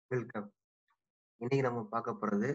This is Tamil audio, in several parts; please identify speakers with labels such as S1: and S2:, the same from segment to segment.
S1: வெல்கம். இன்னைக்கு நம்ம பார்க்க போறது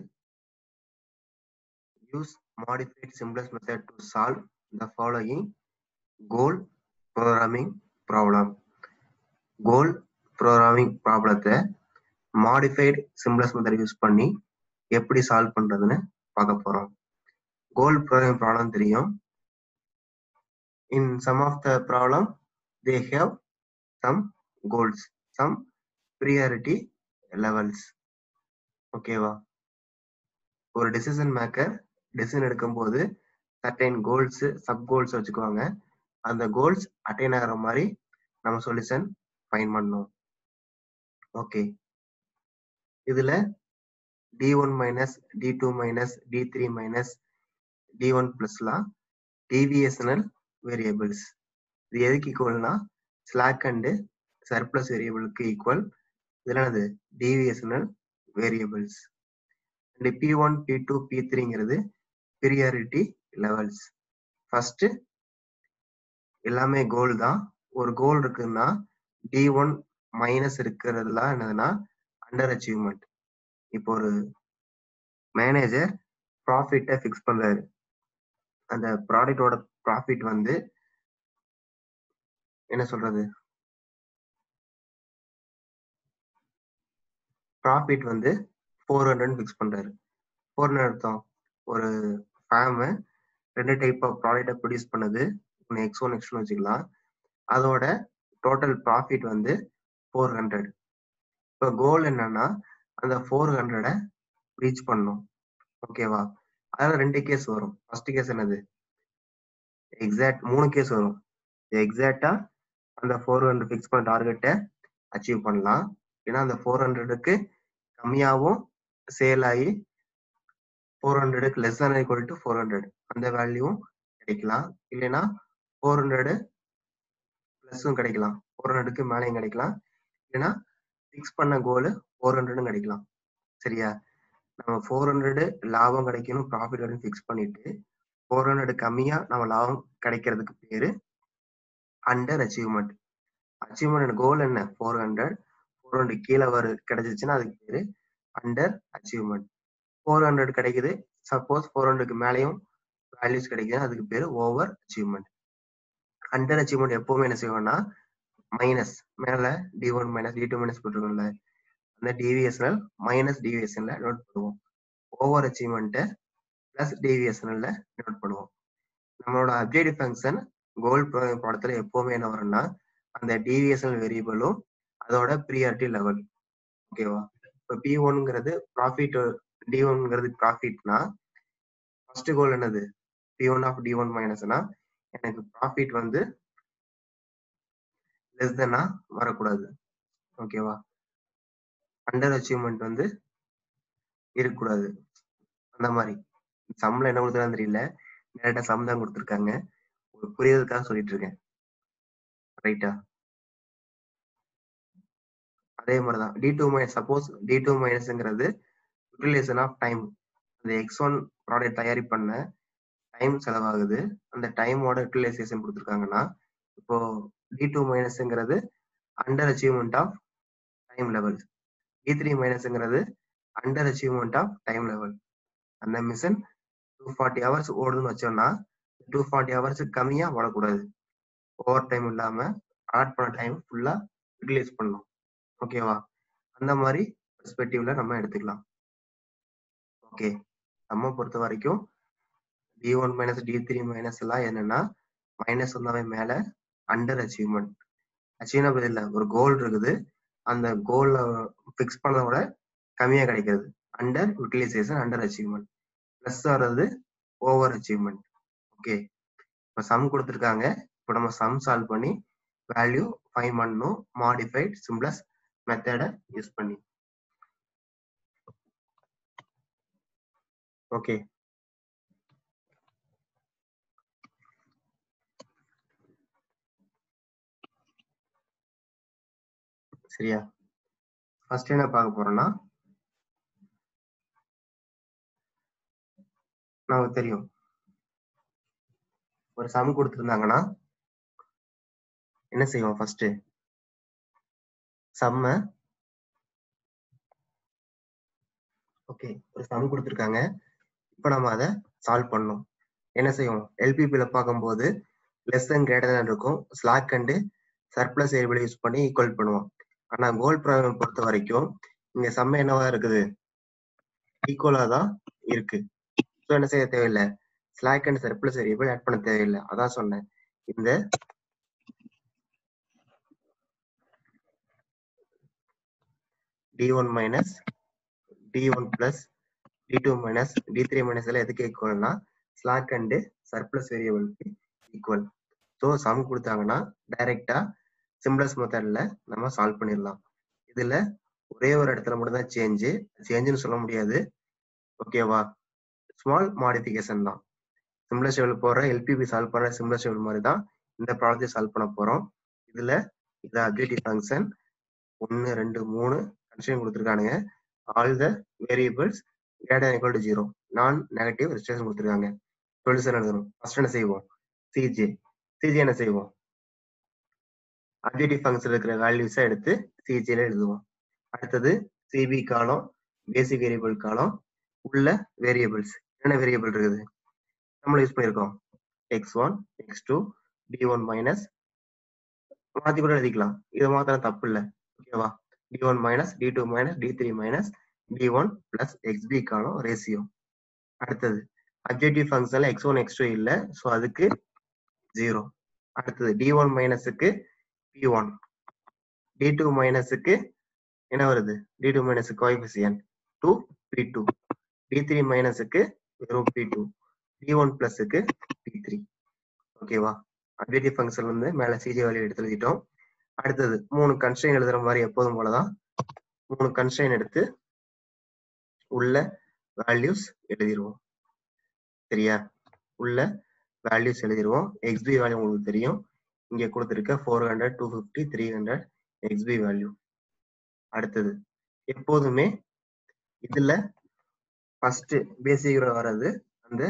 S1: use modified simplex method to solve the following goal programming problem கோல் ப்ரோக்ராமிங் ப்ராப்ளத்தை மாடிஃபைட் சிம்ப்ளக்ஸ் மெத்தட் யூஸ் பண்ணி எப்படி சால்வ் பண்றதுன்னு பார்க்க போறோம் கோல் ப்ரோக்ராமிங் ப்ராப்ளம் தெரியும் in some of the problem they have some goals some priority levels ஓகேவா ஒரு டிசிஷன் மேக்கர் டிசிஷன் எடுக்கும்போது சர்டைன் கோல்ஸ் சப் கோல்ஸ் வச்சுக்குவாங்க அந்த கோல்ஸ் அட்டைன் ஆகிற மாதிரி நம்ம சொல்யூஷன் ஃபைன் பண்ணோம் ஓகே இதுல d one minus D two minus D three minus D one பிளஸ்லாம் டிவிஎஸ்என்எல் வேரியபிள்ஸ் இது எதுக்கு ஈக்குவல்னா ஸ்லாக் அண்டு சர்ப்ளஸ் வேரியபிளுக்கு ஈக்குவல் இதெல்லாம் என்னது deviational variables and P one P two B த்ரீங்கிறது priority levels first எல்லாமே கோல் தான் ஒரு கோல் இருக்குன்னா டி ஒன் மைனஸ் இருக்கிறதுலாம் என்னதுன்னா அண்டர் அச்சீவ்மெண்ட் இப்போ ஒரு மேனேஜர் ப்ராஃபிட்டை ஃபிக்ஸ் பண்றாரு அந்த ப்ராடக்டோட ப்ராஃபிட் வந்து என்ன சொல்றது ப்ராஃபிட் வந்து ஃபோர் ஹண்ட்ரட் ஃபிக்ஸ் பண்றாரு ஃபோர் ஹண்ட்ரட் அர்த்தம் ஒரு ஃபேமு ரெண்டு டைப் ஆஃப் ப்ராடக்டை ப்ரொடியூஸ் பண்ணுது ஒன்று எக்ஸ் ஒன் எக்ஸ் வச்சுக்கலாம் அதோட டோட்டல் ப்ராஃபிட் வந்து ஃபோர் ஹண்ட்ரட் இப்போ கோல் என்னன்னா அந்த ஃபோர் ஹண்ட்ரடை ரீச் பண்ணும் ஓகேவா அதில் ரெண்டு கேஸ் வரும் ஃபர்ஸ்ட் கேஸ் என்னது எக்ஸாக்ட் மூணு கேஸ் வரும் எக்ஸாக்டா அந்த ஃபோர் ஹண்ட்ரட் ஃபிக்ஸ் பண்ண டார்கெட்டை அச்சீவ் பண்ணலாம் ஏன்னா அந்த ஃபோர் ஹண்ட்ரடுக்கு கம்மியாகவும் சேல் ஆகி ஃபோர் ஹண்ட்ரடுக்கு லெஸ் தான் ஈக்குவல் டு ஃபோர் ஹண்ட்ரட் அந்த வேல்யூவும் கிடைக்கலாம் இல்லைன்னா ஃபோர் ஹண்ட்ரடு ப்ளஸும் கிடைக்கலாம் ஃபோர் ஹண்ட்ரடுக்கு மேலேயும் கிடைக்கலாம் இல்லைன்னா ஃபிக்ஸ் பண்ண கோலு ஃபோர் ஹண்ட்ரடும் கிடைக்கலாம் சரியா நம்ம ஃபோர் ஹண்ட்ரடு லாபம் கிடைக்கணும் ப்ராஃபிட் கிடைக்கும் ஃபிக்ஸ் பண்ணிட்டு ஃபோர் ஹண்ட்ரடு கம்மியா நம்ம லாபம் கிடைக்கிறதுக்கு பேரு அண்டர் அச்சீவ்மெண்ட் அச்சீவ்மெண்ட் கோல் என்ன ஃபோர் ஹண்ட்ரட் ஃபோர் ஹண்ட்ரட் கீழே வரு கிடைச்சிச்சுன்னா அதுக்கு பேரு அண்டர் அச்சீவ்மெண்ட் ஃபோர் ஹண்ட்ரட் கிடைக்குது சப்போஸ் ஃபோர் ஹண்ட்ரடுக்கு மேலேயும் வேல்யூஸ் கிடைக்குது அதுக்கு பேரு ஓவர் அச்சீவ்மெண்ட் அண்டர் அச்சீவ்மெண்ட் எப்பவுமே என்ன செய்வோம்னா மைனஸ் மேல d one minus D two minus போட்டிருக்கோம்ல அந்த டிவிஎஸ்எல் மைனஸ் டிவிஎஸ்எல்ல நோட் பண்ணுவோம் ஓவர் அச்சீவ்மெண்ட்டை பிளஸ் டிவிஎஸ்எல்ல நோட் பண்ணுவோம் நம்மளோட அப்ஜெக்டிவ் ஃபங்க்ஷன் கோல் படத்துல எப்பவுமே என்ன வரும்னா அந்த டிவிஎஸ்எல் வேரியபிளும் அதோட ப்ரியாரிட்டி லெவல் ஓகேவா இப்போ பி ஒன்ங்கிறது ப்ராஃபிட் டி ஒன்ங்கிறது ப்ராஃபிட்னா ஃபர்ஸ்ட் கோல் என்னது P one of d one மைனஸ்னா எனக்கு ப்ராஃபிட் வந்து லெஸ் தென்னா வரக்கூடாது ஓகேவா அண்டர் அச்சீவ்மெண்ட் வந்து இருக்கக்கூடாது அந்த மாதிரி சம்பளம் என்ன கொடுத்துருக்கான்னு தெரியல டேரக்டா சம் தான் கொடுத்துருக்காங்க புரியறதுக்காக சொல்லிட்டு இருக்கேன் ரைட்டா அதே மாதிரிதான் d two minus suppose d two மைனஸ்ங்கிறது யூட்டிலைசேஷன் ஆஃப் டைம் அந்த எக்ஸ் ஒன் ப்ராடக்ட் தயாரி பண்ண டைம் செலவாகுது அந்த டைமோட யூட்டிலைசேஷன் கொடுத்துருக்காங்கன்னா இப்போ டி டூ மைனஸ்ங்கிறது under achievement of time level d three மைனஸ்ங்கிறது under achievement of time level அந்த மிஷின் டூ ஃபார்ட்டி ஹவர்ஸ் ஓடுதுன்னு வச்சோம்னா டூ ஃபார்ட்டி ஹவர்ஸுக்கு கம்மியா ஓடக்கூடாது ஓவர் டைம் இல்லாம ஆட் பண்ண டைம் ஃபுல்லா யூட்டிலைஸ் பண்ணணும் ஓகேவா அந்த மாதிரி பெர்ஸ்பெக்டிவ்ல நம்ம எடுத்துக்கலாம் ஓகே நம்ம பொறுத்த வரைக்கும் d one minus D three minus எல்லாம் என்னன்னா மைனஸ் வந்தாவே மேல அண்டர் அச்சீவ்மெண்ட் அச்சீவபிள் இல்லை ஒரு கோல் இருக்குது அந்த கோல்ல ஃபிக்ஸ் பண்ணதோட கம்மியா கிடைக்கிறது under utilization under achievement plus வர்றது ஓவர் அச்சீவ்மெண்ட் ஓகே இப்போ சம் கொடுத்துருக்காங்க இப்போ நம்ம சம் சால்வ் பண்ணி வேல்யூ ஃபைன் பண்ணணும் மாடிஃபைட் சிம்ப்ளஸ் மெத்தடை யூஸ் பண்ணி ஓகே சரியா ஃபர்ஸ்ட் என்ன பார்க்க போறோம்னா நமக்கு தெரியும் ஒரு சம் கொடுத்துருந்தாங்கன்னா என்ன செய்வோம் ஃபர்ஸ்ட் சம்ம ஓகே ஒரு சம் கொடுத்துருக்காங்க இப்போ நம்ம அதை சால்வ் பண்ணணும் என்ன செய்வோம் எல்பிபியில் பார்க்கும்போது லெஸ் தென் கிரேட்டர் தான் இருக்கும் slack and surplus variable use பண்ணி ஈக்குவல் பண்ணுவோம் ஆனா கோல் ப்ராப்ளம் பொறுத்த வரைக்கும் இங்க சம்ம என்னவா இருக்குது ஈக்குவலா தான் இருக்கு ஸோ என்ன செய்ய தேவையில்லை slack and surplus variable add பண்ண தேவையில்லை அதான் சொன்னேன் இந்த D one minus D one plus d two minus D three minus எல்லாம் எதுக்கு ஈக்குவல்னா ஸ்லாக் அண்டு சர்ப்ளஸ் வேரியபிளுக்கு ஈக்குவல் ஸோ சம் கொடுத்தாங்கன்னா டைரெக்டா சிம்ப்ளஸ் மெத்தட்ல நம்ம சால்வ் பண்ணிடலாம் இதுல ஒரே ஒரு இடத்துல மட்டும் தான் சேஞ்சு சேஞ்சுன்னு சொல்ல முடியாது ஓகேவா ஸ்மால் மாடிஃபிகேஷன் தான் சிம்ப்ளஸ் டேபிள் போடுற எல்பிபி சால்வ் பண்ற சிம்ப்ளஸ் டேபிள் மாதிரி தான் இந்த ப்ராப்ளத்தை சால்வ் பண்ண போறோம் இதுல இது அப்ஜெக்டிவ் ஃபங்க்ஷன் ஒன்று ரெண்டு மூணு கன்ஸ்ட்ரெயின் கொடுத்துருக்கானுங்க all the variables greater equal to zero non negative restriction கொடுத்துருக்காங்க சொல்யூஷன் எழுதணும் ஃபர்ஸ்ட் என்ன செய்வோம் சிஜே சிஜே என்ன செய்வோம் அப்ஜெக்டிவ் ஃபங்க்ஷன் இருக்கிற வேல்யூஸை எடுத்து சிஜில எழுதுவோம் அடுத்தது சிபி காலம் பேசிக் வேரியபிள் காலம் உள்ள வேரியபிள்ஸ் என்னென்ன வேரியபிள் இருக்குது நம்ம யூஸ் பண்ணியிருக்கோம் x one x two d one minus மாற்றி கூட எழுதிக்கலாம் இது மாத்திரம் தப்பு இல்லை ஓகேவா d one minus D two minus D three minus D one plus XB column ratio அடுத்தது அப்ஜெக்டிவ் ஃபங்க்ஷன்ல எக்ஸ் ஒன் எக்ஸ் டூ இல்லை ஸோ அதுக்கு ஜீரோ அடுத்தது டி ஒன் மைனஸுக்கு பி ஒன் டி டூ மைனஸுக்கு என்ன வருது d two minus coefficient two P two d three மைனஸுக்கு வெறும் பி டூ டி ஒன் பிளஸுக்கு பி த்ரீ ஓகேவா அப்ஜெக்டிவ் ஃபங்க்ஷன் வந்து மேலே சிஜி வேல்யூ எடுத்து எழுதிட்டோம் அடுத்தது மூணு கன்ஸ்ட்ரெயின் எழுதுற மாதிரி எப்போதும் போலதான் மூணு கன்ஸ்ட்ரெயின் எடுத்து உள்ள வேல்யூஸ் எழுதிடுவோம் சரியா உள்ள வேல்யூஸ் எழுதிடுவோம் எக்ஸ்பி வேல்யூ உங்களுக்கு தெரியும் இங்க கொடுத்துருக்க four hundred two fifty three hundred XB value அடுத்தது எப்போதுமே இதுல ஃபர்ஸ்ட் பேசிக் வர்றது அந்த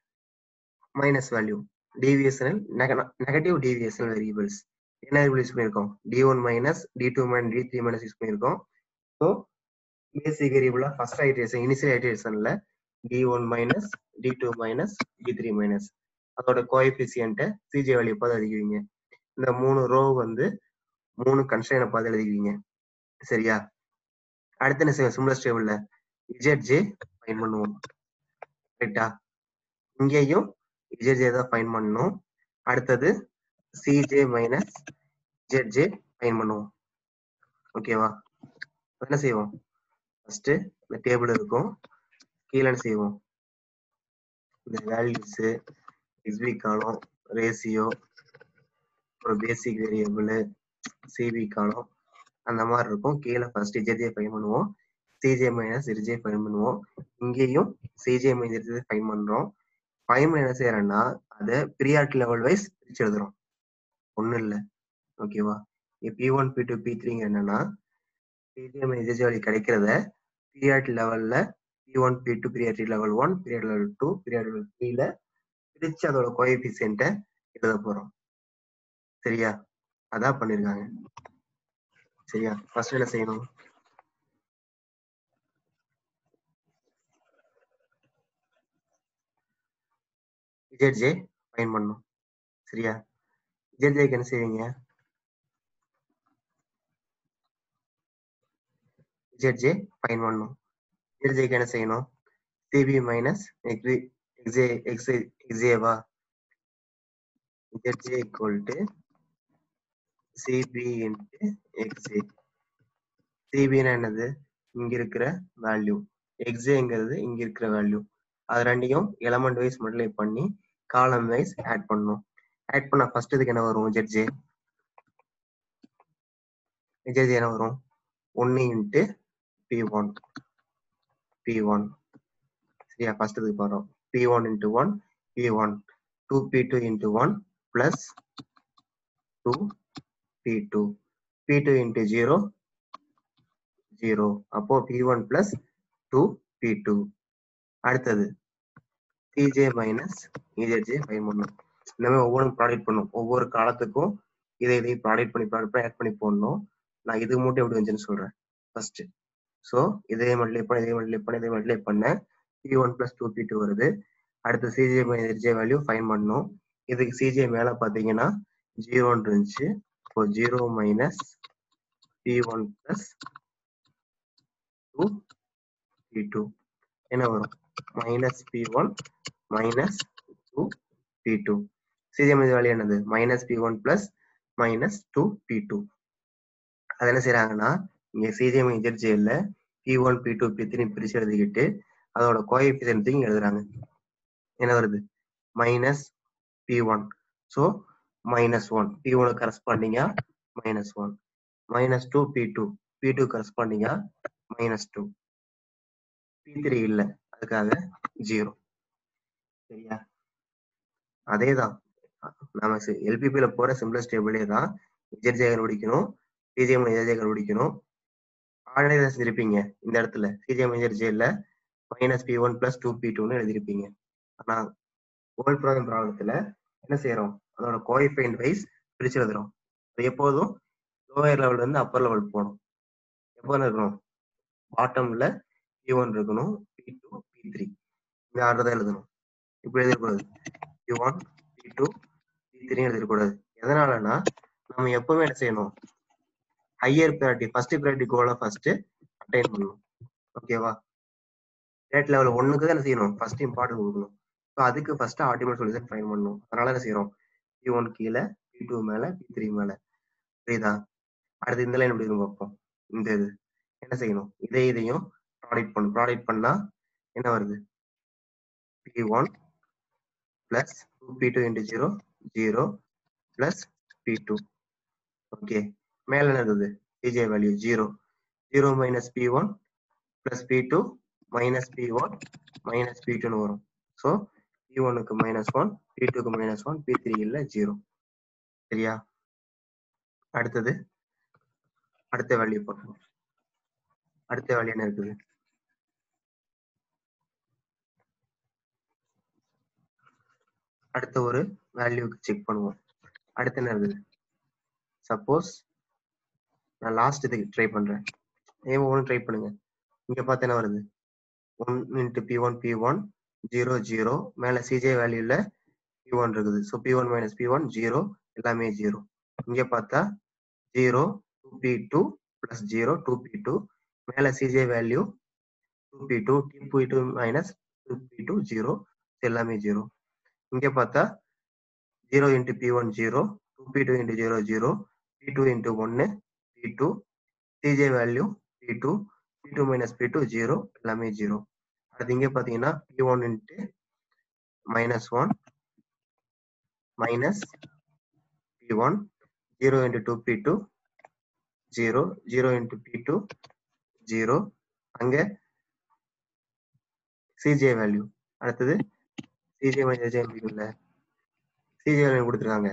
S1: minus value deviational negative deviational variables என்ன வேரியபிள் யூஸ் பண்ணியிருக்கோம் d one minus D two minus D three minus use பண்ணியிருக்கோம் ஸோ பேசிக் வேரியபிளா ஃபர்ஸ்ட் ஐட்ரேஷன் இனிஷியல் ஐட்ரேஷன்ல d one minus D two minus D three minus அதோட கோஎஃபிசியன்ட்டை சிஜே வேல்யூ பார்த்து எழுதிக்குவீங்க இந்த மூணு ரோ வந்து மூணு கன்ஸ்ட்ரெயினை பார்த்து எழுதிக்குவீங்க சரியா அடுத்து என்ன செய்வோம் சிம்லஸ் டேபிள்ல இஜெட்ஜே ஃபைன் பண்ணுவோம் ரைட்டா இங்கேயும் இஜெட்ஜே தான் ஃபைன் பண்ணணும் அடுத்தது சிஜே மைனஸ் இஜெட்ஜே ஃபைன் பண்ணுவோம் ஓகேவா என்ன செய்வோம் ஃபர்ஸ்ட் இந்த டேபிள் இருக்கும் கீழே செய்வோம் இந்த வேல்யூஸ் எக்ஸ்பி காலம் ரேசியோ ஒரு பேசிக் வேரியபிள் சிபி காலம் அந்த மாதிரி இருக்கும் கீழே ஃபர்ஸ்ட் இஜே ஃபைன் பண்ணுவோம் சிஜே மைனஸ் இஜே ஃபைன் பண்ணுவோம் இங்கேயும் சிஜே மைனஸ் ஃபைன் பண்றோம் ஃபைன் என்ன செய்யறோம்னா அதை ப்ரியாரிட்டி லெவல் வைஸ் பிரிச்சு எழுதுறோம் ஒன்றும் இல்லை ஓகேவா P one P two P த்ரீங்க என்னன்னா சிஜே மைனஸ் இஜே வேல்யூ கிடைக்கிறத ப்ரியாரிட்டி லெவல்ல P one P two priority level one priority level two priority level த்ரீல பிரிச்சு அதோட கோஎஃபிசியன்ட்டை எழுத போறோம் சரியா அதான் பண்ணிருக்காங்க சரியா ஃபர்ஸ்ட் என்ன செய்யணும் இஜெட்ஜே ஃபைன் பண்ணும் சரியா இஜெட்ஜேக்கு என்ன செய்வீங்க இஜெட்ஜே ஃபைன் பண்ணும் இஜெட்ஜேக்கு என்ன செய்யணும் சிபி மைனஸ் எக்ஸி எக்ஸே எக்ஸே எக்ஸேவா இஜெட்ஜே equal to CB into Xj சிபின்னா என்னது இங்க இருக்கிற வேல்யூ எக்ஸேங்கிறது இங்க இருக்கிற வேல்யூ அது ரெண்டையும் எலமெண்ட் வைஸ் மல்டிப்ளை பண்ணி காலம் வைஸ் ஆட் பண்ணணும் ஆட் பண்ண ஃபர்ஸ்ட் இதுக்கு என்ன வரும் ஜெட்ஜே ஜெட்ஜே என்ன வரும் ஒன்னு into P one P one சரியா ஃபர்ஸ்ட் இதுக்கு வரும் P one into one P one two P two into one plus two P2. P2 into 0, 0. அப்போ P1 plus 2 P2. அடுத்தது CJ minus EJJ ஃபைன் பண்ணும் இந்த மாதிரி ஒவ்வொன்றும் ப்ராடக்ட் பண்ணும் ஒவ்வொரு காலத்துக்கும் இதை இதையும் ப்ராடக்ட் பண்ணி ப்ராடக்ட் பண்ணி ஆட் பண்ணி போடணும் நான் இது மட்டும் எப்படி வந்துச்சுன்னு சொல்றேன் ஃபர்ஸ்ட் ஸோ இதே மல்டிப்ளை பண்ண இதே மல்டிப்ளை பண்ண இதே மல்டிப்ளை பண்ண P one plus two P two வருது அடுத்து Cj minus Zj value find பண்ணணும் இதுக்கு சிஜே மேலே பார்த்தீங்கன்னா ஜீரோன்னு இருந்துச்சு இப்போ zero minus P one plus two P two என்ன வரும் minus P one minus two P two Cj minus value என்னது minus P one plus minus two P two அது என்ன செய்யறாங்கன்னா இங்க சிஜே மைனஸ் ஜேல P one P two P three பிரிச்சு எழுதிக்கிட்டு அதோட கோஎஃபிஷியன்ட்டையும் எழுதுறாங்க என்ன வருது minus P one so minus one P one கரஸ்பாண்டிங்கா minus one minus two P two P two கரஸ்பாண்டிங்கா மைனஸ் டூ பி த்ரீ இல்லை அதுக்காக ஜீரோ சரியா அதே தான் நம்ம எல்பிபியில் போகிற சிம்பிளஸ்ட் டேபிளே தான் இஜர்ஜே கண்டுபிடிக்கணும் சிஜிஎம் இஜர்ஜே கண்டுபிடிக்கணும் ஆல்ரெடி செஞ்சிருப்பீங்க இந்த இடத்துல சிஜிஎம் இஜர்ஜேல minus P one plus two P டூன்னு எழுதிருப்பீங்க ஆனால் ஓல்ட் ப்ராப்ளம் ப்ராப்ளத்தில் என்ன செய்கிறோம் அதோட கோஎஃபைண்ட் வைஸ் பிரிச்சு எழுதுறோம் அது எப்போதும் லோயர் லெவல் இருந்து அப்பர் லெவல் போகணும் எப்போ இருக்கணும் பாட்டம்ல பி ஒன் இருக்கணும் பி டூ பி த்ரீ இந்த ஆர்டர் தான் எழுதணும் இப்படி எழுதக்கூடாது P one P two P three எழுதக்கூடாது எதனாலனா நம்ம எப்பவுமே என்ன செய்யணும் ஹையர் ப்ரையாரிட்டி ஃபர்ஸ்ட் ப்ரையாரிட்டி கோலை ஃபர்ஸ்ட் அட்டைன் பண்ணணும் ஓகேவா ஸ்டேட் லெவல் ஒன்றுக்கு தான் என்ன செய்யணும் ஃபர்ஸ்ட் இம்பார்ட்டன்ட் கொடுக்கணும் ஸோ அதுக்கு ஃபர்ஸ்ட் ஆர்டிமேட் சொல்யூஷன் ஃபைன் பண்ணணும் அதனால என்ன செய்யறோம் பி ஒன் கீழே பி டூ மேலே பி த்ரீ மேலே புரியுதா அடுத்து இந்த லைன் எப்படி இருக்கும் பார்ப்போம் இந்த இது என்ன செய்யணும் இதே இதையும் ப்ராடக்ட் பண்ணும் ப்ராடக்ட் பண்ணா என்ன வருது P one plus two P two into zero zero plus P two okay மேல என்ன இருக்குது PJ value zero zero minus P one plus P two minus P one minus P டூன்னு வரும் ஸோ பி ஒனுக்கு மைனஸ் ஒன் பி டூக்கு மைனஸ் ஒன் பி த்ரீ இல்லை ஜீரோ சரியா அடுத்தது அடுத்த வேல்யூ பார்க்கணும் அடுத்த வேல்யூ என்ன இருக்குது அடுத்த ஒரு வேல்யூக்கு செக் பண்ணுவோம் அடுத்து என்ன இருக்குது சப்போஸ் நான் லாஸ்ட் இதுக்கு ட்ரை பண்றேன் ஏன் ஒன்று ட்ரை பண்ணுங்க இங்க பார்த்து என்ன வருது one into P one P one zero zero மேலே சிஜே வேல்யூல பி ஒன் இருக்குது so P one minus P one zero எல்லாமே ஜீரோ இங்க பார்த்தா zero two P two plus zero two P two மேலே CJ value two P two D P two minus two P two zero எல்லாமே ஜீரோ இங்க பார்த்தா zero into P one zero two P two into zero zero P two into ஒன்று P two CJ value P two P two minus P two zero எல்லாமே ஜீரோ அடுத்து இங்கே பார்த்தீங்கன்னா P one into minus one minus P one zero into two P two zero zero into P two zero அங்கே சிஜே வேல்யூ அடுத்தது சிஜே மைனஸ் ஜே இல்ல சிஜே வேல்யூ கொடுத்துருக்காங்க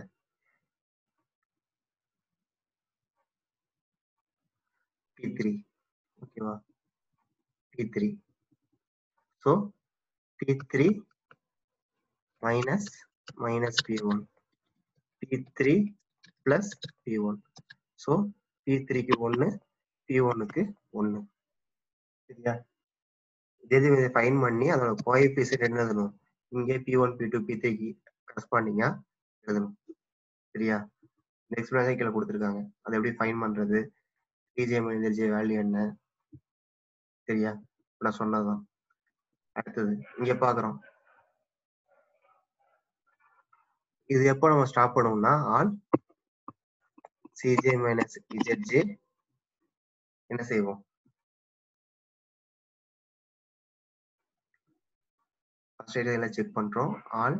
S1: பி த்ரீ ஓகேவா P three so P three minus minus P one P three plus P one so P த்ரீக்கு ஒன்று பி ஒன்னுக்கு ஒன்று சரியா இது ஃபைன் பண்ணி அதோட கோஎஃபிஷியன்ட் என்ன எழுதணும் இங்கே P one P two P த்ரீக்கு கரஸ்பாண்டிங்கா எழுதணும் சரியா நெக்ஸ்ட் தான் கீழே கொடுத்துருக்காங்க அதை எப்படி ஃபைன் பண்றது டிஜே மைனர்ஜே வேல்யூ என்ன சரியா நான் சொன்னதுதான் அடுத்தது இங்க பாக்குறோம் இது எப்போ நம்ம ஸ்டாப் பண்ணுவோம்னா ஆன் சிஜே மைனஸ் இஜெட்ஜே என்ன செய்வோம் ஃபர்ஸ்ட் இதெல்லாம் செக் பண்றோம் all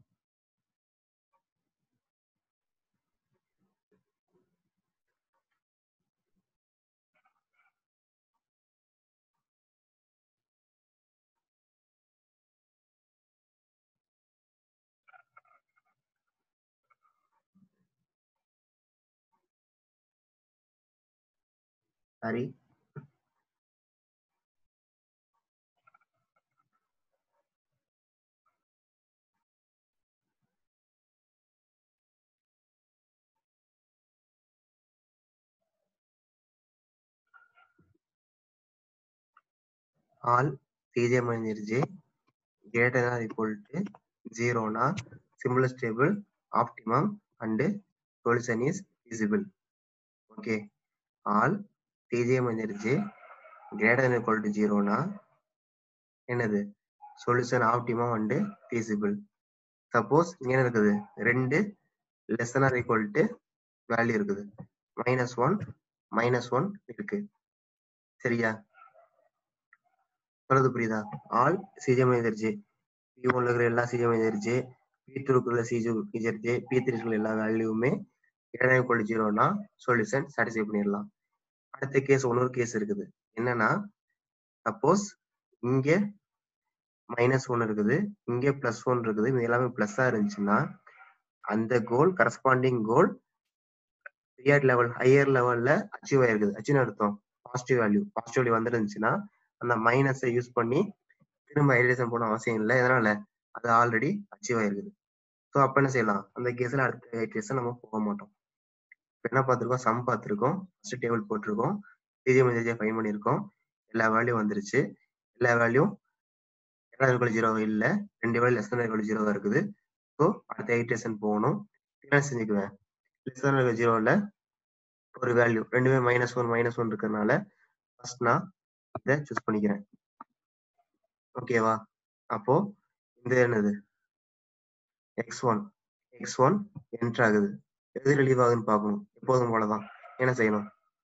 S1: sorry all CJ minus J greater than or equal to 0 னா simplest stable optimum and solution is feasible okay all tj minus j greater than or equal to 0 னா என்னது solution optimum and feasible suppose இங்க என்ன இருக்குது ரெண்டு less than or equal to value இருக்குது மைனஸ் ஒன் மைனஸ் ஒன் இருக்கு சரியா சொல்றது புரியுதா all CJ minus J P ஒன்ல இருக்கிற எல்லா CJ minus J P two இருக்கிற CJ Z J P three இருக்கிற எல்லா வேல்யூமே இரண்டாயிரம் கோடி ஜீரோனா சொல்யூஷன் சாட்டிஸ்ஃபை பண்ணிடலாம் அடுத்த கேஸ் இன்னொரு கேஸ் இருக்குது என்னன்னா சப்போஸ் இங்க மைனஸ் ஒன் இருக்குது இங்க பிளஸ் ஒன் இருக்குது இது எல்லாமே பிளஸ்ஸா இருந்துச்சுன்னா அந்த goal corresponding goal higher level higher லெவல்ல அச்சீவ் ஆயிருக்குது அச்சீவ் அர்த்தம் பாசிட்டிவ் வேல்யூ பாசிட்டிவ் வேல்யூ வந்துருந்துச்சுன்னா அந்த மைனஸை யூஸ் பண்ணி திரும்ப ஐடேஷன் போட அவசியம் இல்லை எதனால அது ஆல்ரெடி அச்சீவ் ஆயிருக்குது ஸோ அப்ப என்ன செய்யலாம் அந்த கேஸ்ல அடுத்த கேஸ் நம்ம போக மாட்டோம் இப்போ என்ன பார்த்துருக்கோம் சம் பார்த்துருக்கோம் ஃபர்ஸ்ட் டேபிள் போட்டிருக்கோம் சிஜி மெசேஜை ஃபைன் பண்ணியிருக்கோம் எல்லா வேல்யூ வந்துருச்சு எல்லா வேல்யூ இரண்டாயிரம் ஜீரோ இல்லை ரெண்டு வேல்யூ லெஸ் தன் ஜீரோவா இருக்குது ஸோ அடுத்த ஐட்ரேஷன் போகணும் என்ன செஞ்சுக்குவேன் லெஸ் தன் ஜீரோவில் ஒரு வேல்யூ ரெண்டுமே மைனஸ் ஒன் மைனஸ் ஒன் இருக்கிறதுனால ஃபர்ஸ்ட் நான் இதை சூஸ் பண்ணிக்கிறேன் ஓகேவா அப்போ இந்த என்னது X one X one enter ஆகுது எது ரிலீவ் ஆகுதுன்னு பார்க்கணும் எப்போதும் போலதான் என்ன செய்யணும்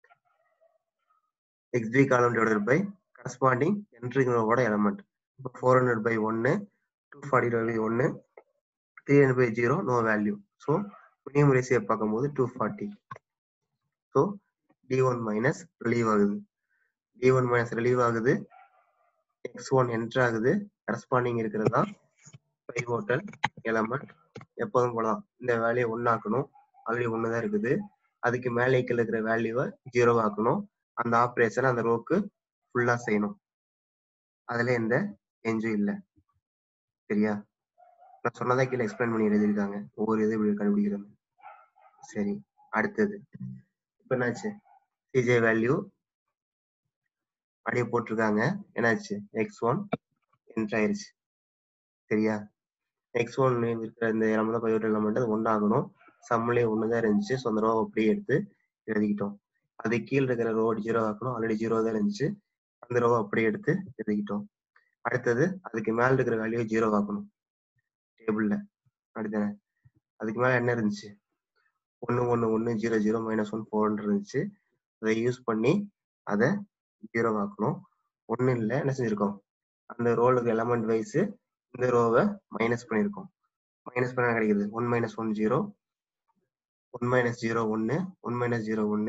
S1: XB column divided by corresponding என்ட்ரிங்களோட எலமெண்ட் இப்போ ஃபோர் ஹண்ட்ரட் பை ஒன்று டூ ஃபார்ட்டி பை ஒன்று three hundred by zero no value so minimum ரேசியை பார்க்கும்போது two forty so D one minus relieve ஆகுது டி ஒன் மைனஸ் ரிலீவ் ஆகுது எக்ஸ் ஒன் என்ட்ரு ஆகுது கரஸ்பாண்டிங் இருக்கிறது தான் பைவோட்டல் எலமெண்ட் எப்போதும் போலாம் இந்த வேல்யூ ஒன்னாக்கணும் ஆல்ரெடி ஒன்று தான் இருக்குது அதுக்கு மேலே கீழே இருக்கிற வேல்யூவை ஜீரோ ஆக்கணும் அந்த ஆப்ரேஷன் அந்த ரோக்கு ஃபுல்லாக செய்யணும் அதுல எந்த எஞ்சும் இல்லை சரியா நான் சொன்னதை கீழே எக்ஸ்பிளைன் பண்ணி எழுதியிருக்காங்க ஒவ்வொரு இது இப்படி கண்டுபிடிக்கிறது சரி அடுத்தது இப்போ என்னாச்சு சிஜே வேல்யூ அப்படியே போட்டிருக்காங்க என்னாச்சு எக்ஸ் ஒன் என்ட்ரு ஆயிருச்சு சரியா எக்ஸ் ஒன் இருக்கிற இந்த எலமெண்ட் பையோட் எலமெண்ட் அது ஒன்றாகணும் சம்லேயே ஒன்று தான் இருந்துச்சு ஸோ அந்த ரோ அப்படியே எடுத்து எழுதிக்கிட்டோம் அது கீழே இருக்கிற ரோ ஜீரோ ஆக்கணும் ஆல்ரெடி ஜீரோ தான் இருந்துச்சு அந்த ரோவை அப்படியே எடுத்து எழுதிக்கிட்டோம் அடுத்தது அதுக்கு மேல இருக்கிற வேல்யூ ஜீரோ ஆக்கணும் டேபிள்ல அடுத்தது அதுக்கு மேல என்ன இருந்துச்சு ஒன்று ஒன்று ஒன்று zero zero minus one four இருந்துச்சு அதை யூஸ் பண்ணி அதை ஜீரோ ஆக்கணும் ஒன்றும் இல்லை என்ன செஞ்சிருக்கோம் அந்த ரோலுக்கு எலமெண்ட் வைஸ் இந்த ரோவை மைனஸ் பண்ணியிருக்கோம் மைனஸ் பண்ண கிடைக்குது one minus one zero one minus zero ஒன்று ஒன் மைனஸ் ஜீரோ ஒன்று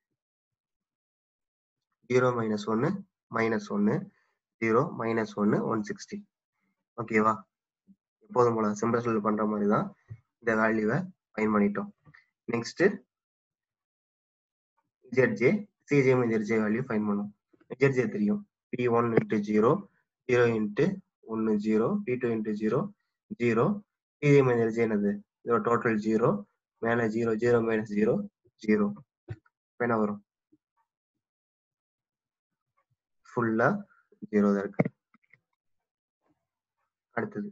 S1: ஜீரோ மைனஸ் ஒன்று மைனஸ் ஒன்று ஜீரோ மைனஸ் ஒன்று ஒன் சிக்ஸ்டி ஓகேவா எப்போதும் போல சிம்பிள் பண்ற மாதிரி தான் இந்த வேல்யூவை ஃபைன் பண்ணிட்டோம் next ZJ CJ ZJ value find பண்ணும் இஜெட்ஜே தெரியும் P one into zero zero into ஒன்று zero P two into zero zero CJ ZJ என்னது இதோட டோட்டல் ஜீரோ மேலே zero zero minus zero zero என்ன வரும் ஃபுல்லா ஜீரோ தான் இருக்கு அடுத்தது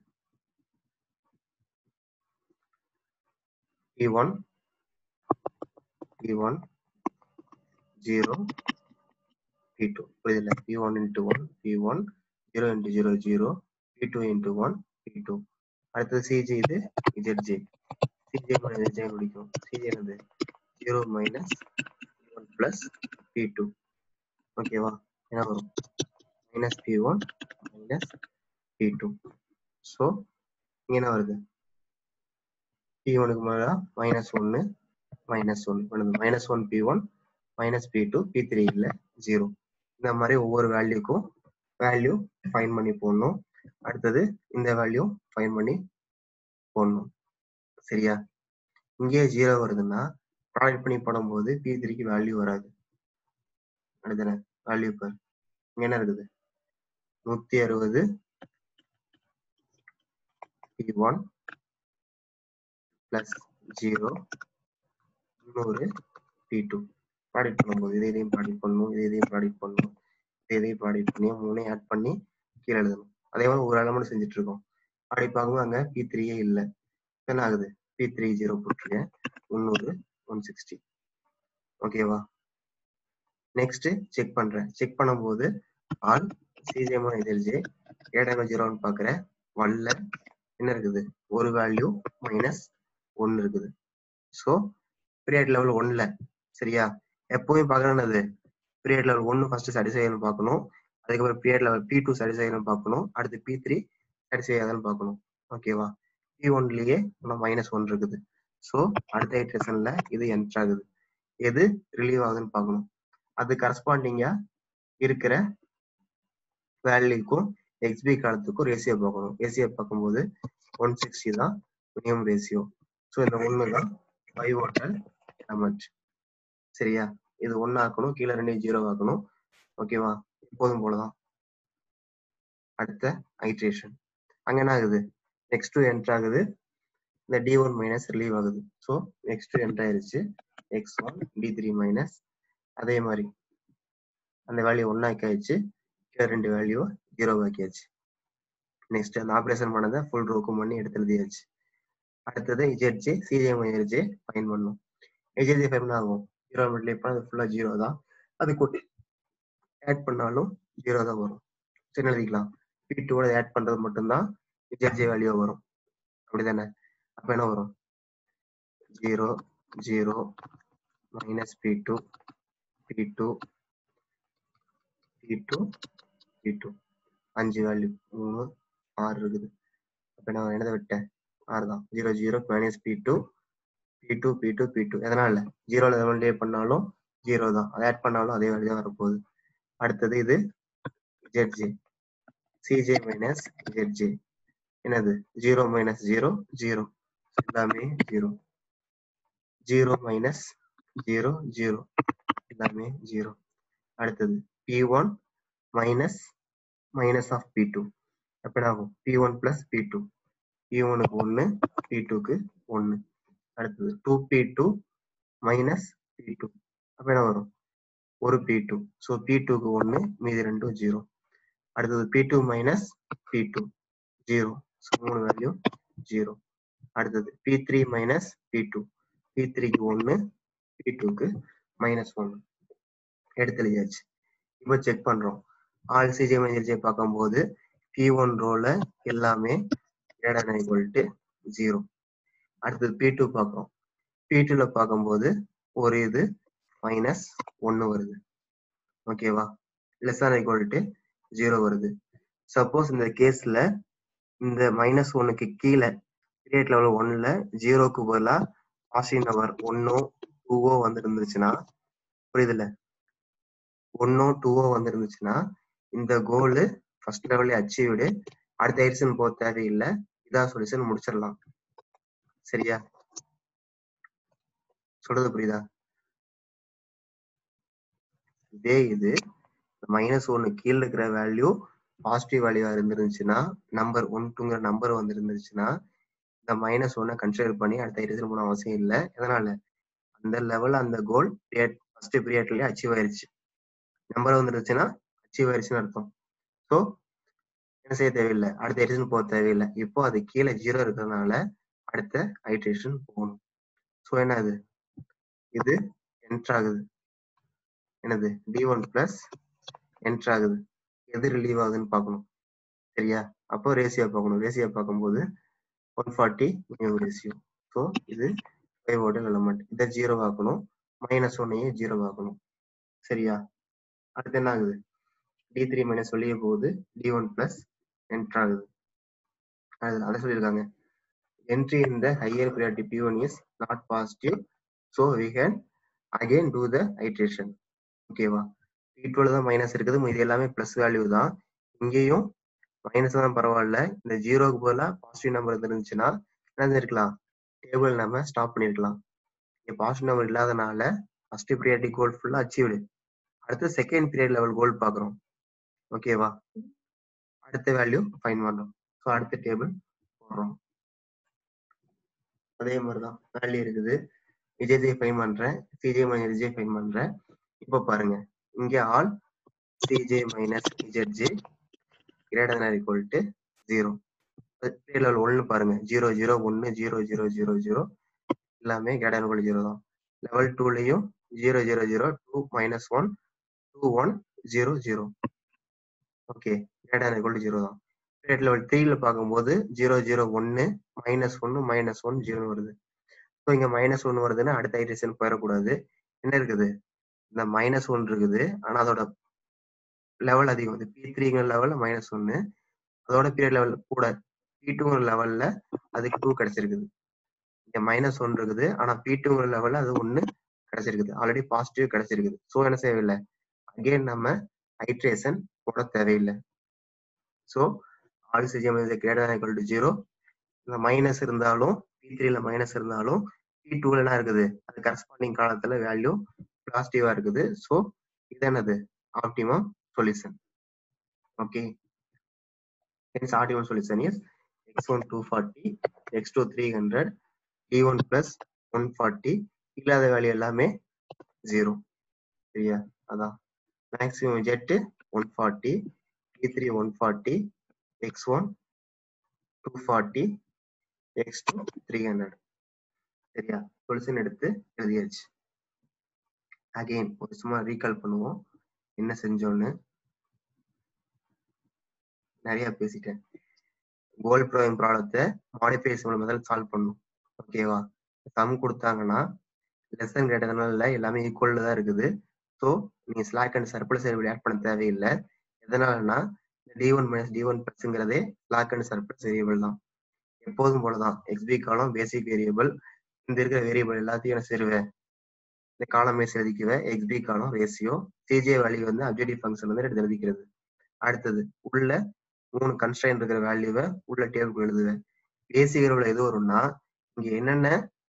S1: P one P one zero P two புரியுதுல்ல P one into one P one zero into zero zero P two into one P two அடுத்தது சிஜி இது இஜெட்ஜே சிஜே மைனஸ் ஜே பிடிக்கும் சிஜே என்னது zero minus one plus P two ஓகேவா என்ன வரும் minus P one minus P two so இங்கே என்ன வருது பி ஒனுக்கு மேலே மைனஸ் ஒன்று மைனஸ் ஒன் பண்ணுது minus one P one minus P two P three இல்லை ஜீரோ இந்த மாதிரி ஒவ்வொரு வேல்யூக்கும் வேல்யூ ஃபைன் பண்ணி போடணும் அடுத்தது இந்த வேல்யூ ஃபைன் பண்ணி போடணும் சரியா இங்கேயே ஜீரோ வருதுன்னா ப்ராடக்ட் பண்ணி போடும்போது பி த்ரீக்கு வேல்யூ வராது அடுத்தன வேல்யூ பார் இங்க என்ன இருக்குது நூத்தி அறுபது பி ஒன் பிளஸ் ஜீரோ முந்நூறு பி டூ ப்ராடக்ட் பண்ணும்போது இதை இதையும் ப்ராடக்ட் பண்ணணும் இதை இதையும் ப்ராடக்ட் பண்ணணும் இதை ப்ராடக்ட் பண்ணி மூணையும் ஆட் பண்ணி கீழே எழுதணும் அதே மாதிரி ஒரு எலமெண்ட் செஞ்சுட்டு இருக்கோம் அப்படி பார்க்கும்போது அங்க பி த்ரீயே இல்லை என்ன ஆகுது பி த்ரீ ஜீரோ போட்டிருக்கேன் முந்நூறு ஒன் சிக்ஸ்டி ஓகேவா நெக்ஸ்ட் செக் பண்றேன் செக் பண்ணும்போது ஆல் சிஜிஎம் எதிர்ஜே ஏடாக ஜீரோன்னு பார்க்குறேன் ஒன்ல என்ன இருக்குது ஒரு வேல்யூ மைனஸ் ஒன்னு இருக்குது ஸோ பீரியட் லெவல் ஒன்ல சரியா எப்பவுமே பார்க்கறது பீரியட் லெவல் ஒன்னு ஃபர்ஸ்ட் சாட்டிஸ்ஃபை ஆகணும் பார்க்கணும் அதுக்கப்புறம் period level P two satisfy ஆகணும் பார்க்கணும் அடுத்து பி த்ரீ சாட்டிஸ்ஃபை ஆகுதுன்னு பார்க்கணும் ஓகேவா பி ஒன்லயே மைனஸ் ஒன் இருக்குது ஸோ அடுத்த இட்ரேஷன்ல இது என்ட்ரு ஆகுது எது ரிலீவ் ஆகுதுன்னு பார்க்கணும் அது கரஸ்பாண்டிங்கா இருக்கிற வேல்யூக்கும் எக்ஸ்பி காலத்துக்கும் ரேசியோ பார்க்கணும் ரேசியோ பார்க்கும்போது ஒன் சிக்ஸ்டி தான் மினிமம் ரேசியோ ஸோ இந்த ஒன்று தான் ஃபைவ் ஹோட்டல் எலமெண்ட் சரியா இது ஒன்று ஆக்கணும் கீழே ரெண்டு ஜீரோ ஆக்கணும் ஓகேவா எப்போதும் போலதான் அடுத்த ஐட்ரேஷன் அங்க என்ன ஆகுது நெக்ஸ்ட் என்ட்ரு ஆகுது இந்த டி ஒன் மைனஸ் ரிலீவ் ஆகுது ஸோ நெக்ஸ்ட் என்ட்ரு ஆயிருச்சு X one D three minus அதே மாதிரி அந்த வேல்யூ ஒன்னாக்கி ஆயிடுச்சு கீழே ரெண்டு வேல்யூ ஜீரோ ஆக்கியாச்சு நெக்ஸ்ட் அந்த ஆப்ரேஷன் பண்ணதை ஃபுல் ரோக்கும் பண்ணி எடுத்து எழுதியாச்சு அடுத்தது இஜெட்ஜே சிஜே மைனர்ஜே ஃபைன் பண்ணும் இஜெட்ஜே ஃபைன் ஆகும் ஜீரோ மிட்லேயே அது ஃபுல்லாக ஜீரோ தான் அது கூட்டி ஆட் பண்ணாலும் ஜீரோ தான் வரும் சரி எழுதிக்கலாம் பி டூவோட ஆட் பண்றது மட்டும்தான் இஜெட்ஜே வேல்யூ வரும் அப்படிதானே அப்போ என்ன வரும் zero zero minus P two P two P two P two அஞ்சு வேல்யூ மூணு ஆறு இருக்குது அப்போ நான் என்னதை விட்டேன் ஆறு தான் zero zero minus P two P two P two P two எதனால ஜீரோல எவ்வளோ டே பண்ணாலும் ஜீரோ தான் அதை ஆட் பண்ணாலும் அதே வேல்யூ தான் வரப்போகுது அடுத்தது இது ஜெட்ஜே சிஜே மைனஸ் ஜெட்ஜே என்னது ஜீரோ மைனஸ் ஜீரோ ஜீரோ எல்லாமே zero zero minus zero zero எல்லாமே ஜீரோ அடுத்தது P one minus minus of P two அப்போ என்ன ஆகும் P one plus P two P ஒனுக்கு ஒன்று பி டூக்கு ஒன்று அடுத்தது two P two minus P two அப்போ என்ன வரும் ஒரு பி டூ ஸோ பி டூக்கு ஒன்று மீதி ரெண்டும் ஜீரோ அடுத்தது P two minus P two zero so மூணு வேல்யூ ஜீரோ அடுத்தது P three minus P two P த்ரீக்கு ஒன்று பி டூக்கு மைனஸ் ஒன்று எடுத்து எழுதியாச்சு இப்போ செக் பண்ணுறோம் ஆல் சிஜே மைனஸ் பார்க்கும்போது பி ஒன் ரோல எல்லாமே கிரேட்டர் ஈக்குவல் டு ஜீரோ அடுத்தது பி டூ பார்க்குறோம் பி டூல பார்க்கும்போது ஒரு இது மைனஸ் ஒன்று வருது ஓகேவா less or equal to zero வருது சப்போஸ் இந்த கேஸ்ல இந்த மைனஸ் ஒன்னுக்கு கீழே பீரியட் லெவல் ஒன்ல ஜீரோக்கு பதிலாக பாசிட்டிவ் நம்பர் ஒன்னோ டூவோ வந்துருந்துச்சுன்னா புரியுதுல்ல ஒன்னோ டூவோ வந்துருந்துச்சுன்னா இந்த கோலு ஃபர்ஸ்ட் லெவல்லே அச்சீவ்டு அடுத்த எடிஷன் போக தேவையில்லை இதான் சொல்யூஷன் முடிச்சிடலாம் சரியா சொல்றது புரியுதா இதே இது மைனஸ் ஒன்னு கீழே இருக்கிற வேல்யூ பாசிட்டிவ் வேல்யூவா இருந்துருந்துச்சுன்னா நம்பர் ஒன் டூங்கிற நம்பர் வந்துருந்துச்சுன்னா இந்த மைனஸ் ஒன்னை கன்சிடர் பண்ணி அடுத்த எடிஷன் போன அவசியம் இல்லை எதனால அந்த லெவல் அந்த கோல் பீரியட் ஃபர்ஸ்ட் பீரியட்லயே அச்சீவ் ஆயிருச்சு நம்பர் வந்துருச்சுன்னா அச்சீவ் ஆயிருச்சுன்னு அர்த்தம் ஸோ என்ன செய்ய தேவையில்லை அடுத்த எடிஷன் போக தேவையில்லை இப்போ அது கீழே ஜீரோ இருக்கிறதுனால அடுத்த ஐட்ரேஷன் போகணும் ஸோ என்ன இது இது என்ட்ரு ஆகுது என்னது டி ஒன் பிளஸ் என்ட்ரு ஆகுது எது ரிலீவ் ஆகுதுன்னு பார்க்கணும் சரியா அப்போ ரேசியோ பார்க்கணும் ரேசியோ பார்க்கும்போது one forty minimum ratio so இது ஃபைவ் ஓட்டல் எலமெண்ட் இதை ஜீரோ ஆக்கணும் மைனஸ் ஒன்னையும் ஜீரோ ஆக்கணும் சரியா அடுத்து என்ன ஆகுது டி த்ரீ மைனஸ் வெளியே போகுது டி ஒன் பிளஸ் என்ட்ரு ஆகுது அது அதை சொல்லியிருக்காங்க entry in the higher priority P1 is not positive. So we can again do the iteration. ஓகேவா P12 தான் மைனஸ் இருக்குது இது எல்லாமே பிளஸ் வேல்யூ தான் இங்கேயும் மைனஸ் தான் பரவாயில்ல இந்த ஜீரோக்கு பதிலாக பாசிட்டிவ் நம்பர் இருந்துச்சுன்னா என்ன இருக்கலாம் டேபிள் நம்ம ஸ்டாப் பண்ணிருக்கலாம் இங்கே பாசிட்டிவ் நம்பர் இல்லாதனால ஃபர்ஸ்ட் ப்ரியாரிட்டி கோல் ஃபுல்லாக அச்சீவ்டு அடுத்து செகண்ட் பீரியட் லெவல் கோல் பார்க்குறோம் ஓகேவா அடுத்த வேல்யூ ஃபைன் பண்ணுறோம் ஸோ அடுத்த டேபிள் போடுறோம் அதே மாதிரி தான் வேல்யூ இருக்குது விஜய் ஃபைன் பண்றேன் சிஜே மைனஸ் விஜய் ஃபைன் பண்றேன் இப்போ பாருங்க இங்க all CJ minus ZJ greater than equal to zero period level ஒன்னு பாருங்க ஜீரோ ஜீரோ ஒன்னு ஜீரோ ஜீரோ ஜீரோ ஜீரோ எல்லாமே கிரேட்டர் ஈக்குவல் ஜீரோ தான் லெவல் டூலையும் zero zero zero two minus one two one zero zero okay greater equal to zero தான் பீரியட் லெவல் த்ரீல பார்க்கும்போது ஜீரோ ஜீரோ ஒன்னு மைனஸ் ஒன்னு மைனஸ் ஒன் ஜீரோ வருது ஸோ இங்க மைனஸ் ஒன் வருதுன்னா அடுத்த ஐட்ரேஷன் போயிடக்கூடாது என்ன இருக்குது இந்த மைனஸ் ஒன் இருக்குது ஆனா அதோட லெவல் அதிகம் வந்து பி த்ரீங்கிற லெவல்ல மைனஸ் ஒன்னு அதோட பீரியட் லெவல் கூட பி டூங்கிற லெவல்ல அதுக்கு டூ கிடைச்சிருக்குது இங்க மைனஸ் ஒன் இருக்குது ஆனா பி டூங்கிற லெவல்ல அது ஒன்னு கிடைச்சிருக்குது ஆல்ரெடி பாசிட்டிவ் கிடைச்சிருக்குது ஸோ என்ன தேவையில்லை அகைன் நம்ம ஹைட்ரேஷன் போட தேவையில்லை so all CGM is greater equal to zero இந்த மைனஸ் இருந்தாலும் பி த்ரீல மைனஸ் இருந்தாலும் பி டூல என்ன இருக்குது அது கரஸ்பாண்டிங் காலத்துல வேல்யூ பாசிட்டிவா இருக்குது ஸோ இது என்னது optimum solution okay hence optimum solution is x1 240 x2 300 d1 plus 140 இல்லாத வேல்யூ எல்லாமே ஜீரோ சரியா அதான் maximum Z one forty D three one forty X one two forty X two three hundred சரியா சொல்யூஷன் எடுத்து எழுதியாச்சு அகெயின் ஒரு சும்மா ரீகால் பண்ணுவோம் என்ன செஞ்சோன்னு நிறைய பேசிட்டேன் கோல் ப்ரோவிங் ப்ராப்ளத்தை மாடிஃபைஸ் முதல்ல சால்வ் பண்ணும் ஓகேவா சம் கொடுத்தாங்கன்னா லெசன் கேட்டதுனால எல்லாமே ஈக்குவல் தான் இருக்குது ஸோ நீங்க slack and surplus variable add பண்ண தேவையில்லை எதனாலனா T one minus D one பிளஸ்ங்கிறதே ஸ்லாக் அண்ட் சர்ப்ளஸ் வேரியபிள் தான் எப்போதும் போலதான் எக்ஸ்பி காலம் பேசிக் வேரியபிள் இந்த இருக்கிற வேரியபிள் எல்லாத்தையும் என்ன சேருவேன் இந்த காலம் மேஸ் எழுதிக்குவேன் X B column ratio C J value வந்து அப்ஜெக்டிவ் ஃபங்க்ஷன் வந்து எடுத்து எழுதிக்கிறது அடுத்தது உள்ள மூணு கன்ஸ்ட்ரைன் இருக்கிற வேல்யூவை உள்ள டேபிள் எழுதுவேன் பேசிக் வேரியபிள் எது வரும்னா இங்க என்னென்ன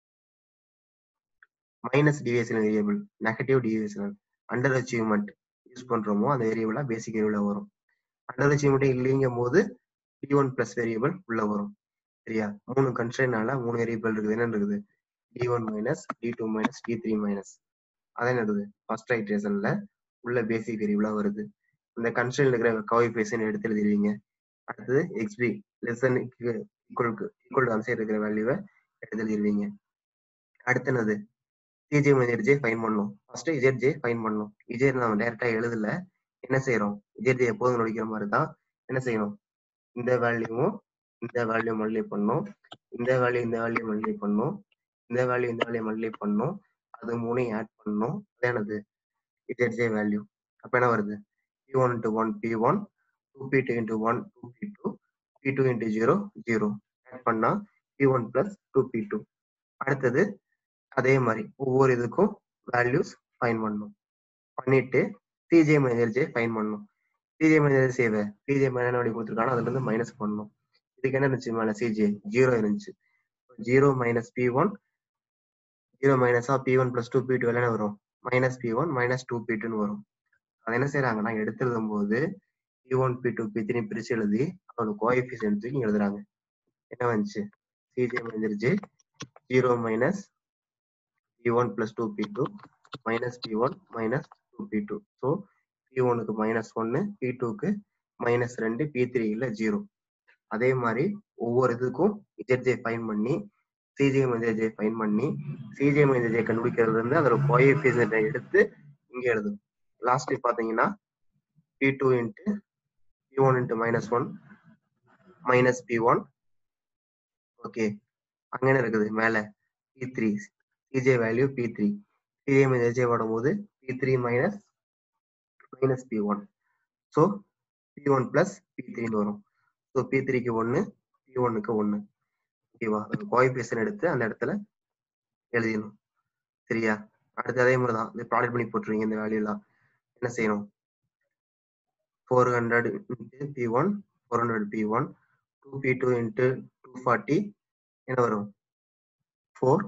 S1: minus deviation variable negative deviation under achievement use பண்றோமோ அந்த வேரியபிளா பேசிக் வேரியபிளா வரும் அண்டர் அச்சீவ்மெண்ட் இல்லைங்கும் போது டி ஒன் பிளஸ் வேரியபிள் உள்ள வரும் சரியா மூணு கன்ஸ்ட்ரைனால மூணு வேரியபிள் இருக்குது என்ன இருக்குது T one minus D two minus D three minus அதான் இருக்குது ஃபர்ஸ்ட் ஐட்ரேஷன்ல உள்ள பேசிக் வேரியபிளா வருது இந்த கன்ஸ்ட்ரைன் இருக்கிற கோஎஃபிஷியன்ட் எடுத்து எழுதிடுவீங்க அடுத்தது XB lesson equal equal answer இருக்கிற வேல்யூவை எடுத்து எழுதிடுவீங்க அடுத்து என்னது சிஜே இஜெட்ஜே ஃபைன் பண்ணும் ஃபர்ஸ்ட் இஜெட்ஜே ஃபைன் பண்ணும் இஜெட் நம்ம டேரக்டா எழுதல என்ன செய்யறோம் இஜெட்ஜே எப்போதும் நடிக்கிற மாதிரி தான் என்ன செய்யணும் இந்த வேல்யூவும் இந்த வேல்யூ மல்டிப்ளை பண்ணும் இந்த வேல்யூ இந்த வேல்யூ மல்டிப்ளை பண்ணும் இந்த வேல்யூ இந்த வேல்யூ மல்டிப்ளை பண்ணும் அது மூணையும் ஆட் பண்ணும் அது என்னது இஜெட்ஜே வேல்யூ அப்ப என்ன வருது P one into one P one two P two into one two P two P two into zero zero add பண்ணா P one plus two P two அடுத்தது அதே மாதிரி ஒவ்வொரு இதுக்கும் வேல்யூஸ் ஃபைன் பண்ணும் பண்ணிட்டு சிஜே மைனர் ஜே ஃபைன் பண்ணும் சிஜே மைனர் சேவை சிஜே மைனர் அப்படி கொடுத்துருக்காங்க அதுல இருந்து மைனஸ் பண்ணணும் இதுக்கு என்ன இருந்துச்சு மேல சிஜே ஜீரோ இருந்துச்சு zero minus P one zero மைனஸா P one plus two P two என்ன வரும் minus P one minus two P டூன்னு வரும் அதை என்ன செய்யறாங்கன்னா எடுத்து எழுதும் போது P one P two P three பிரிச்சு எழுதி அதோட கோஎஃபிஷியன்ட் தூக்கி எழுதுறாங்க என்ன வந்துச்சு CJ minus J zero minus p1 plus 2p2 minus p1 minus 2p2 so p1 க்கு minus 1 p2 க்கு minus 2 p3 இல்ல 0 அதே மாதிரி ஒவ்வொரு இதுக்கும் zj ஃபைன் பண்ணி cj minus j ஃபைன் பண்ணி cj minus j கண்டுபிடிக்கிறது இருந்து அதோட கோஎஃபிஷியன்ட் எடுத்து இங்க எழுதும் லாஸ்ட் பாத்தீங்கன்னா p2 into p1 into minus one minus p1 okay அங்க என்ன இருக்குது மேல p3 pj value p3 pj minus j போடும்போது p3 minus minus p1 so p1 plus p3 ன்னு வரும் so p3 க்கு 1 p1 க்கு 1 ஓகேவா கோஎஃபிஷியன்ட் எடுத்து அந்த இடத்துல எழுதிடணும் சரியா அடுத்து அதே மாதிரி தான் இந்த ப்ராடக்ட் பண்ணி போட்டுருவீங்க இந்த வேல்யூ எல்லாம் என்ன செய்யணும் four hundred into P one four hundred P one two P two into two forty என்ன வரும் ஃபோர்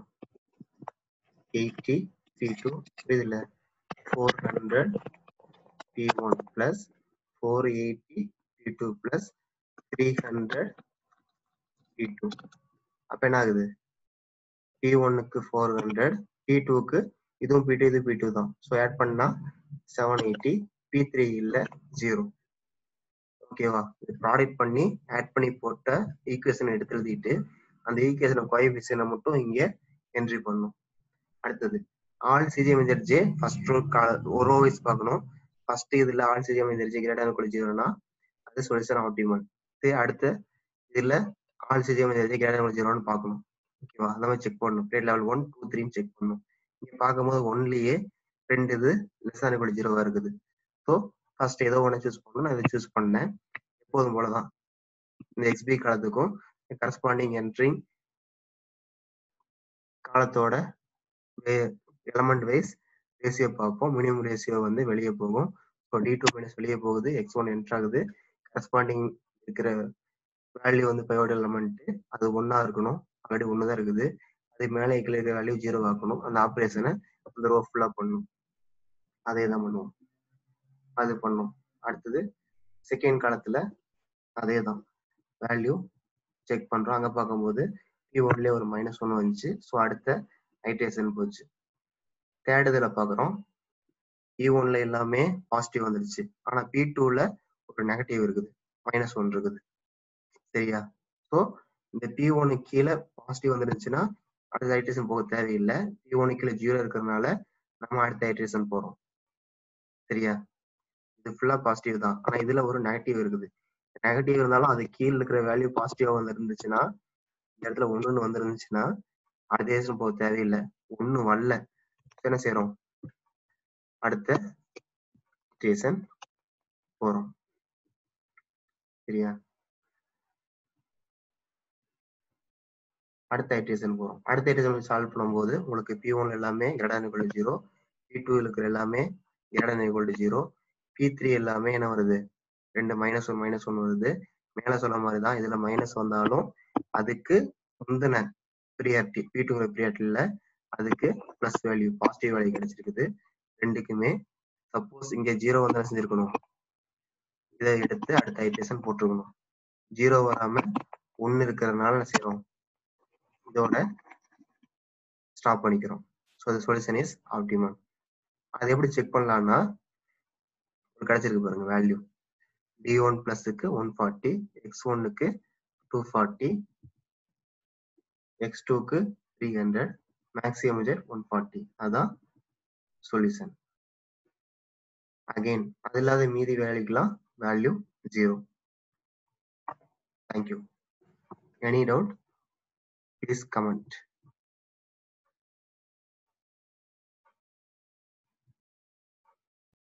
S1: எயிட்டி பி டூ புரியுதுல்ல four hundred P one plus four eighty P two plus three hundred P two அப்போ என்ன ஆகுது பி ஒன்னுக்கு ஃபோர் ஹண்ட்ரட் பி டூக்கு இதுவும் பி டூ இது பி டூ தான் ஸோ ஆட் பண்ணா செவன் எயிட்டி பி த்ரீ இல்ல ஜீரோ ஓகேவா ப்ராடக்ட் பண்ணி ஆட் பண்ணி போட்ட ஈக்குவேஷன் எடுத்து எழுதிட்டு அந்த ஈக்குவேஷன் கோஎஃபிஷியனை மட்டும் இங்க என்ட்ரி பண்ணும் அடுத்தது ஆல் சிஜிஎம் இன்ஜர் ஜே ஃபர்ஸ்ட் ரோ ஒரு ரோ வைஸ் பார்க்கணும் ஃபர்ஸ்ட் இதுல ஆல் சிஜிஎம் இன்ஜர் ஜே கிரேட்டர் ஈக்குவல் ஜீரோனா அது சொல்யூஷன் ஆப்டிமல் அடுத்து இதுல ஆல் சிஜிஎம் இன்ஜர் ஜே கிரேட்டர் ஈக்குவல் ஜீரோன்னு பார்க்கணும் ஓகேவா அந்த மாதிரி செக் பண்ணணும் கிரேட் லெவல் ஒன் டூ த்ரீன்னு செக் பண்ணணும் இங்க பார்க்கும்போது ஒன்லயே ரெண்டு இது லெஸ் ஆன் ஈக்குவல் ஜீரோவா இருக்குது ஸோ ஃபர்ஸ்ட் ஏதோ ஒன்று சூஸ் பண்ணணும் நான் இதை சூஸ் பண்ணேன் எப்போதும் போலதான் இந்த எக்ஸ்பி காலத்துக்கும் கரஸ்பாண்டிங் என்ட்ரிங் காலத்தோட எலமெண்ட் வைஸ் ரேசியோ பார்ப்போம் மினிமம் ரேசியோ வந்து வெளியே போகும் ஸோ டி டூ மைனஸ் வெளியே போகுது எக்ஸ் ஒன் என்ட்ரு ஆகுது கரஸ்பாண்டிங் இருக்கிற வேல்யூ வந்து பயோட எலமெண்ட் அது ஒன்னா இருக்கணும் ஆல்ரெடி ஒன்று தான் இருக்குது அது மேலே கீழே இருக்கிற வேல்யூ ஜீரோ ஆக்கணும் அந்த ஆப்ரேஷனை அந்த ரோ ஃபுல்லாக பண்ணணும் அதே தான் பண்ணுவோம் அது பண்ணும் அடுத்தது செகண்ட் காலத்துல அதே தான் வேல்யூ செக் பண்றோம் அங்க பார்க்கும்போது பி ஒன்லேயே ஒரு மைனஸ் ஒன்று வந்துச்சு ஸோ அடுத்த ஐட்ரேஷன் போச்சு தேர்ட் இதில் பார்க்குறோம் பி ஒன்ல எல்லாமே பாசிட்டிவ் வந்துருச்சு ஆனா பி டூல ஒரு நெகட்டிவ் இருக்குது மைனஸ் ஒன் இருக்குது சரியா ஸோ இந்த பி ஒன்னு கீழே பாசிட்டிவ் வந்துருந்துச்சுன்னா அடுத்த ஐட்ரேஷன் போக தேவையில்லை பி ஒன்னு கீழே ஜீரோ இருக்கிறதுனால நம்ம அடுத்த ஐட்ரேஷன் போறோம் சரியா இது ஃபுல்லா பாசிட்டிவ் தான் ஆனா இதுல ஒரு நெகட்டிவ் இருக்குது நெகட்டிவ் இருந்தாலும் அது கீழே இருக்கிற வேல்யூ பாசிட்டிவா வந்து இருந்துச்சுன்னா இந்த இடத்துல ஒண்ணுன்னு வந்து இருந்துச்சுன்னா அதே போக தேவையில்லை ஒண்ணு வரல என்ன செய்யறோம் அடுத்த ஸ்டேஷன் போறோம் சரியா அடுத்த ஐட்ரேஷன் போறோம் அடுத்த ஐட்ரேஷன் சால்வ் பண்ணும்போது உங்களுக்கு பி ஒன் எல்லாமே greater equal zero P two இருக்கிற எல்லாமே greater equal zero P three எல்லாமே என்ன வருது ரெண்டு மைனஸ் ஒன் மைனஸ் ஒன் வருது மேல சொன்ன மாதிரி தான் இதுல மைனஸ் வந்தாலும் அதுக்கு முந்தின ப்ரியாரிட்டி பி டூங்கிற ப்ரியாரிட்டியில் அதுக்கு ப்ளஸ் வேல்யூ பாசிட்டிவ் வேல்யூ கிடைச்சிருக்குது ரெண்டுக்குமே சப்போஸ் இங்க ஜீரோ வந்து என்ன செஞ்சிருக்கணும் இதை எடுத்து அடுத்த ஐட்ரேஷன் போட்டிருக்கணும் ஜீரோ வராம ஒன்னு இருக்கிறதுனால என்ன செய்யறோம் இதோட ஸ்டாப் பண்ணிக்கிறோம் so the solution is optimum அது எப்படி செக் பண்ணலாம்னா ஒரு கிடைச்சிருக்கு பாருங்க வேல்யூ டி ஒன் பிளஸுக்கு ஒன் ஃபார்ட்டி எக்ஸ் ஒன்னுக்கு டூ ஃபார்ட்டி எக்ஸ் டூக்கு three hundred maximum major one forty அதான் சொல்யூஷன் அகெயின் அது இல்லாத மீதி வேல்யூக்கெல்லாம் value zero thank you any doubt please comment